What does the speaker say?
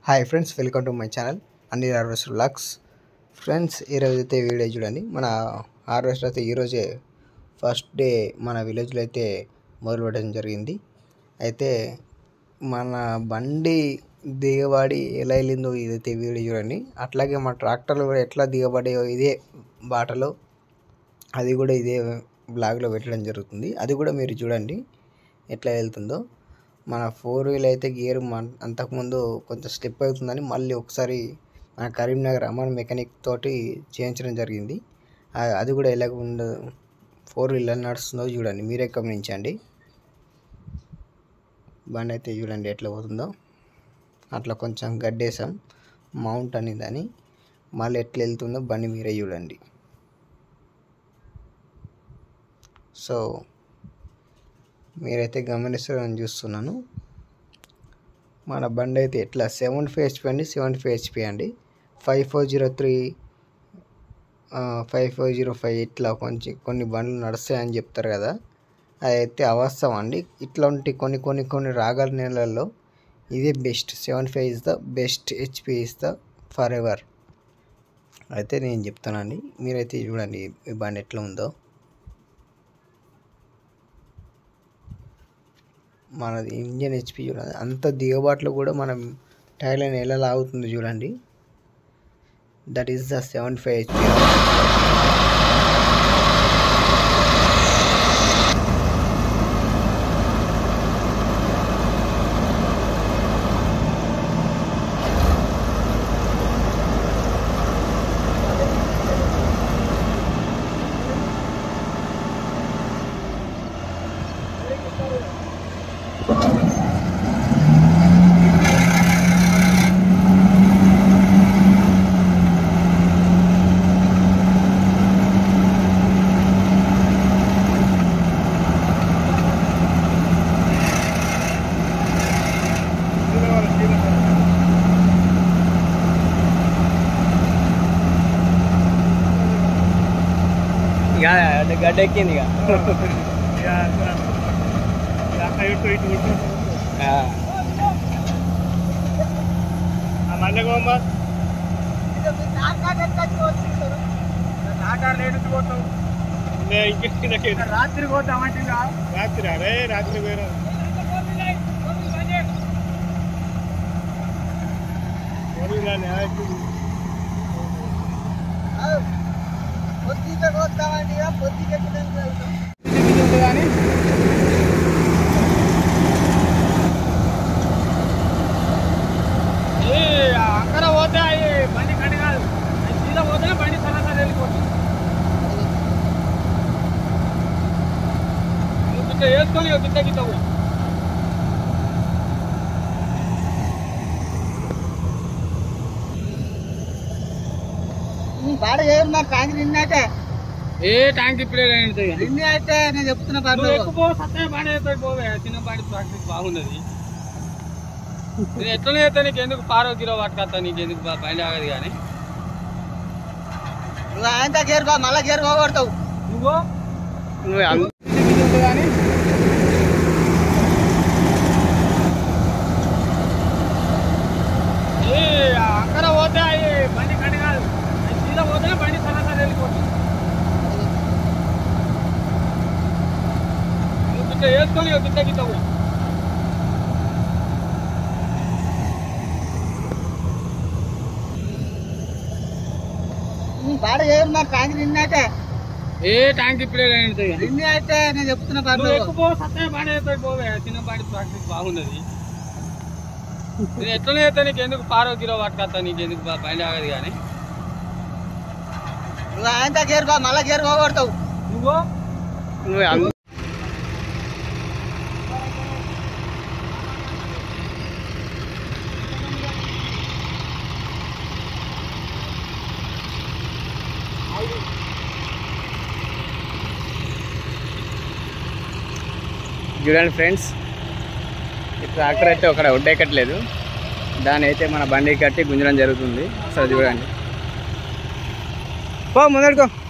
Hi friends welcome to my channel అన్ని harvester vlogs friends ఈరోజు అయితే వీడియో చూడండి మన హార్వెస్టర్ అయితే ఈరోజే ఫస్ట్ డే మన విలేజ్లో అయితే మొదలు పెట్టడం జరిగింది అయితే మన బండి దిగబడి ఎలా వెళ్ళిందో ఇదైతే వీడియో చూడండి అట్లాగే మన ట్రాక్టర్లు కూడా ఎట్లా దిగబడాయో ఇదే బాటలో అది కూడా ఇదే బ్లాగ్లో పెట్టడం జరుగుతుంది అది కూడా మీరు చూడండి ఎట్లా వెళ్తుందో మన ఫోర్ వీల్ అయితే గేర్ మన అంతకుముందు కొంచెం స్లిప్ అవుతుందని మళ్ళీ ఒకసారి మన కరీంనగర్ అమర్ మెకానిక్ తోటి చేయించడం జరిగింది ఆ- అది కూడా ఎలా ఉందో ఫోర్ వీల్ ఎలా నడుస్తుందో చూడండి మీరే గమనించండి బండి అయితే చూడండి ఎట్లా పోతుందో అట్లా కొంచెం గడ్డేసాం మౌంట్ అని దాన్ని మళ్ళీ ఎట్లా వెళ్తుందో బండి మీరే చూడండి సో మీరైతే గమనిస్తారని చూస్తున్నాను మన బండి అయితే ఎట్లా సెవెన్ ఫైవ్ హెచ్పి అండి సెవెన్ ఫైవ్ హెచ్పి అండి five four zero three five four zero five ఇట్లా కొంచెం కొన్ని బండ్లు నడుస్తాయని చెప్తారు కదా అదైతే అవాస్తవం అండి ఇట్లాంటి కొన్ని కొన్ని కొన్ని రాగల నెలల్లో ఇదే best seven five is the best HP is the forever అయితే నేను చెప్తానండి మీరైతే చూడండి ఈ బండి ఎట్లా ఉందో మనది ఇంజన్ హెచ్పి చూడండి అంత దిగబాట్లో కూడా మనం టైర్ లైన్ ఎలా లాగుతుంది చూడండి that is the seven five HP ఇక గడ్డ ఎక్కింది ఇక రాత్రి పోతామంటే రాత్రి అరే రాత్రి పోయినా అక్కడ పోతే అవి బండి కడి కాదు సీదా పోతే బండి సలసరి వెళ్ళిపోతుంది గిట్ట వేసుకొని ఇక గిట్ట గిట్ట పోయి బాడ ఏం నా ట్యాంక్ నిన్నైతే ఏ ట్యాంక్ ఇప్పుడే నిండుతాయి కానీ. నిన్న అయితే నేను చెప్తున్నా నువ్వు పర్లేదు ఎక్కువ సత్తాయి బాగా అవుతాయి పోవే చిన్న బాడీ ప్రాక్టీస్ బాగున్నది నేను ఎట్లనే అయితే నీకు ఎందుకు పారో కిలో పట్టుకొస్తా నీకు ఎందుకు బా- బండి ఆగదు కానీ నువ్వు ఆయన గేర్ బా మళ్ళా గేర్ పోగొడతావు నువ్వు నువ్వు కానీ ఏ అక్కడ పోతే అవి బండి కడి కాదు అవి సీదా పోతే బండి సలసరి వెళ్ళిపోతుంది నువ్వు గిట్ట వేసుకొని ఇక గిట్ట గిట్ట పోయి బాడ ఏం నా ట్యాంక్ నిన్నైతే ఏ ట్యాంక్ ఇప్పుడే నిండుతాయి కానీ. నిన్న అయితే నేను చెప్తున్నా నువ్వు పర్లేదు ఎక్కువ సత్తాయి బాగా అవుతాయి పోవే చిన్న బాడీ ప్రాక్టీస్ బాగున్నది నేను ఎట్లనే అయితే నీకు ఎందుకు పారో కిలో పట్టుకొస్తా నీకు ఎందుకు బా- బండి ఆగదు కానీ నువ్వు ఆయన గేర్ బా మళ్ళా గేర్ పోగొడతావు నువ్వు నువ్వు చూడండి ఫ్రెండ్స్ ఈ ట్రాక్టర్ అయితే ఒక ఒడ్డెక్కట్లేదు దాని అయితే మన బండి కట్టి గుంజడం జరుగుతుంది అసలు చూడండి పో ముందడుకో